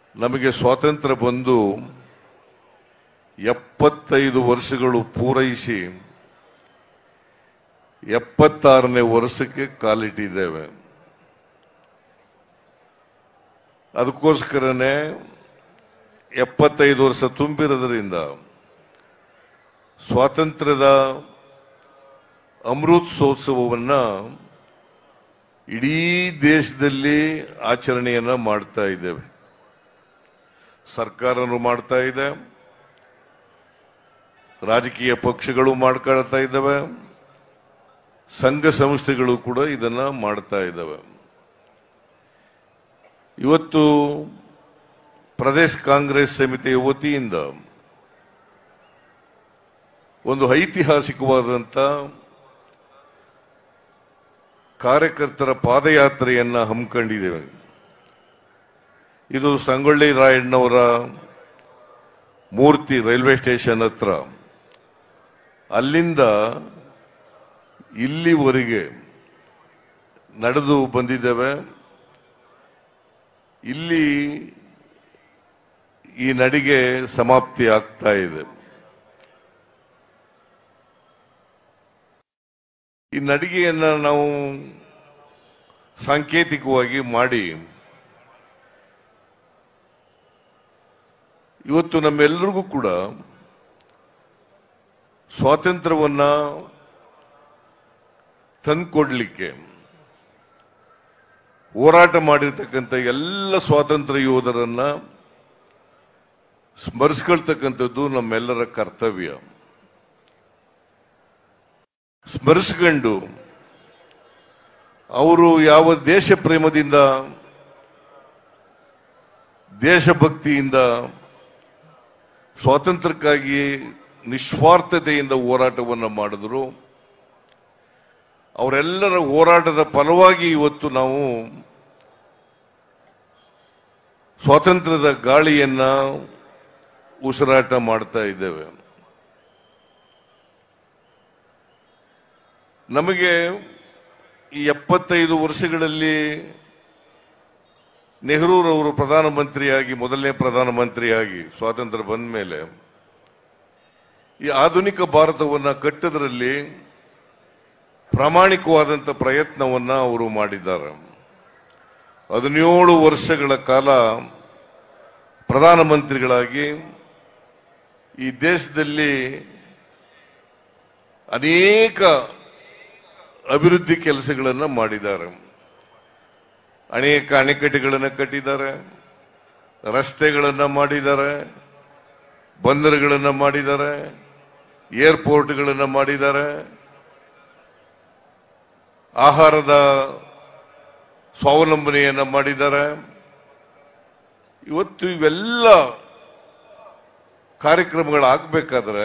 ನಮಗೆ ಸ್ವಾತಂತ್ರ್ಯ ಬಂದು ಎಪ್ಪತ್ತೈದು ವರ್ಷಗಳು ಪೂರೈಸಿ ಎಪ್ಪತ್ತಾರನೇ ವರ್ಷಕ್ಕೆ ಕಾಲಿಟ್ಟಿದ್ದೇವೆ ಅದಕ್ಕೋಸ್ಕರನೇ ಎಪ್ಪತ್ತೈದು ವರ್ಷ ತುಂಬಿರೋದ್ರಿಂದ ಸ್ವಾತಂತ್ರ್ಯದ ಅಮೃತೋತ್ಸವವನ್ನ ಇಡೀ ದೇಶದಲ್ಲಿ ಆಚರಣೆಯನ್ನ ಮಾಡ್ತಾ ಇದ್ದೇವೆ ಸರ್ಕಾರನು ಮಾಡ್ತಾ ಇದೆ ರಾಜಕೀಯ ಪಕ್ಷಗಳು ಮಾಡ್ಕೊಳ್ತಾ ಇದ್ದಾವೆ ಸಂಘ ಸಂಸ್ಥೆಗಳು ಕೂಡ ಇದನ್ನ ಮಾಡ್ತಾ ಇದ್ದಾವೆ ಇವತ್ತು ಪ್ರದೇಶ ಕಾಂಗ್ರೆಸ್ ಸಮಿತಿಯ ವತಿಯಿಂದ ಒಂದು ಐತಿಹಾಸಿಕವಾದಂತ ಕಾರ್ಯಕರ್ತರ ಪಾದಯಾತ್ರೆಯನ್ನ ಹಮ್ಮಿಕೊಂಡಿದ್ದೇವೆ ಇದು ಸಂಗೊಳ್ಳಿ ರಾಯಣ್ಣವರ ಮೂರ್ತಿ ರೈಲ್ವೆ ಸ್ಟೇಷನ್ ಹತ್ರ ಅಲ್ಲಿಂದ ಇಲ್ಲಿವರೆಗೆ ನಡೆದು ಬಂದಿದ್ದೇವೆ ಇಲ್ಲಿ ಈ ನಡಿಗೆ ಸಮಾಪ್ತಿ ಆಗ್ತಾ ಇದೆ ಈ ನಡಿಗೆಯನ್ನ ನಾವು ಸಾಂಕೇತಿಕವಾಗಿ ಮಾಡಿ ಇವತ್ತು ನಮ್ಮೆಲ್ಲರಿಗೂ ಕೂಡ ಸ್ವಾತಂತ್ರ್ಯವನ್ನ ತಂದ್ಕೊಡ್ಲಿಕ್ಕೆ ಹೋರಾಟ ಮಾಡಿರ್ತಕ್ಕಂಥ ಎಲ್ಲ ಸ್ವಾತಂತ್ರ್ಯ ಯೋಧರನ್ನ ಸ್ಮರಿಸ್ಕೊಳ್ತಕ್ಕಂಥದ್ದು ನಮ್ಮೆಲ್ಲರ ಕರ್ತವ್ಯ ಸ್ಮರಿಸ್ಕೊಂಡು ಅವರು ಯಾವ ದೇಶ ಪ್ರೇಮದಿಂದ ದೇಶಭಕ್ತಿಯಿಂದ ಸ್ವಾತಂತ್ರ್ಯಕ್ಕಾಗಿ ನಿಸ್ವಾರ್ಥತೆಯಿಂದ ಹೋರಾಟವನ್ನು ಮಾಡಿದ್ರು ಅವರೆಲ್ಲರ ಹೋರಾಟದ ಫಲವಾಗಿ ಇವತ್ತು ನಾವು ಸ್ವಾತಂತ್ರ್ಯದ ಗಾಳಿಯನ್ನ ಉಸಿರಾಟ ಮಾಡ್ತಾ ಇದ್ದೇವೆ ನಮಗೆ ಈ ಎಪ್ಪತ್ತೈದು ವರ್ಷಗಳಲ್ಲಿ ನೆಹರೂರವರು ಪ್ರಧಾನಮಂತ್ರಿಯಾಗಿ ಮೊದಲನೇ ಪ್ರಧಾನಮಂತ್ರಿಯಾಗಿ ಸ್ವಾತಂತ್ರ್ಯ ಬಂದ ಮೇಲೆ ಈ ಆಧುನಿಕ ಭಾರತವನ್ನ ಕಟ್ಟೋದ್ರಲ್ಲಿ ಪ್ರಾಮಾಣಿಕವಾದಂಥ ಪ್ರಯತ್ನವನ್ನ ಅವರು ಮಾಡಿದ್ದಾರೆ ಹದಿನೇಳು ವರ್ಷಗಳ ಕಾಲ ಪ್ರಧಾನಮಂತ್ರಿಗಳಾಗಿ ಈ ದೇಶದಲ್ಲಿ ಅನೇಕ ಅಭಿವೃದ್ಧಿ ಕೆಲಸಗಳನ್ನು ಮಾಡಿದ್ದಾರೆ ಅನೇಕ ಅಣೆಕಟ್ಟೆಗಳನ್ನು ಕಟ್ಟಿದ್ದಾರೆ ರಸ್ತೆಗಳನ್ನು ಮಾಡಿದ್ದಾರೆ ಬಂದರುಗಳನ್ನು ಮಾಡಿದ್ದಾರೆ ಏರ್ಪೋರ್ಟ್ಗಳನ್ನು ಮಾಡಿದ್ದಾರೆ ಆಹಾರದ ಸ್ವಾವಲಂಬನೆಯನ್ನ ಮಾಡಿದ್ದಾರೆ ಇವತ್ತು ಇವೆಲ್ಲ ಕಾರ್ಯಕ್ರಮಗಳಾಗಬೇಕಾದ್ರೆ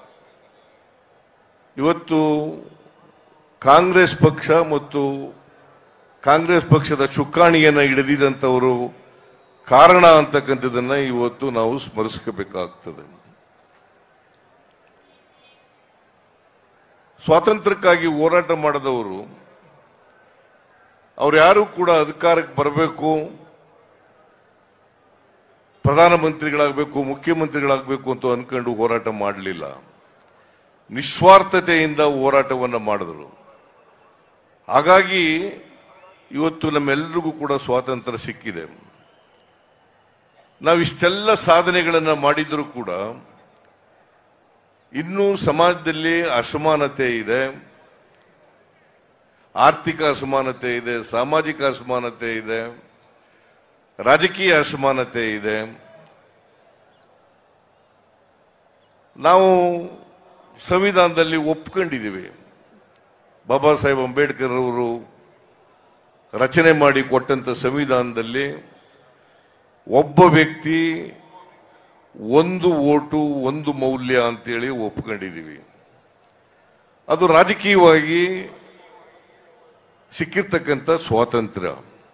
ಇವತ್ತು ಕಾಂಗ್ರೆಸ್ ಪಕ್ಷ ಮತ್ತು ಕಾಂಗ್ರೆಸ್ ಪಕ್ಷದ ಚುಕ್ಕಾಣಿಯನ್ನ ಹಿಡಿದಿದಂತವರು ಕಾರಣ ಅಂತಕ್ಕಂಥದ್ದನ್ನ ಇವತ್ತು ನಾವು ಸ್ಮರಿಸಬೇಕಾಗ್ತದೆ ಸ್ವಾತಂತ್ರ್ಯಕ್ಕಾಗಿ ಹೋರಾಟ ಮಾಡಿದವರು ಅವ್ರು ಯಾರು ಕೂಡ ಅಧಿಕಾರಕ್ಕೆ ಬರಬೇಕು ಪ್ರಧಾನಮಂತ್ರಿಗಳಾಗಬೇಕು ಮುಖ್ಯಮಂತ್ರಿಗಳಾಗಬೇಕು ಅಂತ ಅನ್ಕೊಂಡು ಹೋರಾಟ ಮಾಡಲಿಲ್ಲ ನಿಸ್ವಾರ್ಥತೆಯಿಂದ ಹೋರಾಟವನ್ನ ಮಾಡಿದ್ರು ಹಾಗಾಗಿ ಇವತ್ತು ನಮ್ಮೆಲ್ಲರಿಗೂ ಕೂಡ ಸ್ವಾತಂತ್ರ್ಯ ಸಿಕ್ಕಿದೆ ನಾವಿಷ್ಟೆಲ್ಲ ಸಾಧನೆಗಳನ್ನ ಮಾಡಿದ್ರು ಕೂಡ ಇನ್ನೂ ಸಮಾಜದಲ್ಲಿ ಅಸಮಾನತೆ ಇದೆ ಆರ್ಥಿಕ ಅಸಮಾನತೆ ಇದೆ ಸಾಮಾಜಿಕ ಅಸಮಾನತೆ ಇದೆ ರಾಜಕೀಯ ಅಸಮಾನತೆ ಇದೆ ನಾವು ಸಂವಿಧಾನದಲ್ಲಿ ಒಪ್ಕೊಂಡಿದ್ದೀವಿ ಬಾಬಾ ಸಾಹೇಬ್ ಅಂಬೇಡ್ಕರ್ ಅವರು ರಚನೆ ಮಾಡಿ ಕೊಟ್ಟಂತ ಸಂವಿಧಾನದಲ್ಲಿ ಒಬ್ಬ ವ್ಯಕ್ತಿ ಒಂದು ಓಟು ಒಂದು ಮೌಲ್ಯ ಅಂತೇಳಿ ಒಪ್ಕೊಂಡಿದ್ದೀವಿ ಅದು ರಾಜಕೀಯವಾಗಿ ಸಿಕ್ಕಿರ್ತಕ್ಕಂಥ ಸ್ವಾತಂತ್ರ್ಯ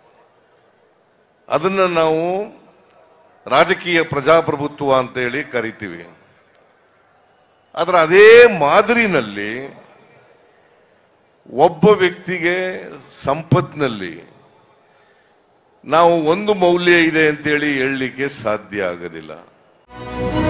ಅದನ್ನ ನಾವು ರಾಜಕೀಯ ಪ್ರಜಾಪ್ರಭುತ್ವ ಅಂತೇಳಿ ಕರಿತೀವಿ ಅದರ ಅದೇ ಮಾದರಿನಲ್ಲಿ ಒಬ್ಬ ವ್ಯಕ್ತಿಗೆ ಸಂಪತ್ನಲ್ಲಿ ನಾವು ಒಂದು ಮೌಲ್ಯ ಇದೆ ಅಂತೇಳಿ ಹೇಳಲಿಕ್ಕೆ ಸಾಧ್ಯ ಆಗೋದಿಲ್ಲ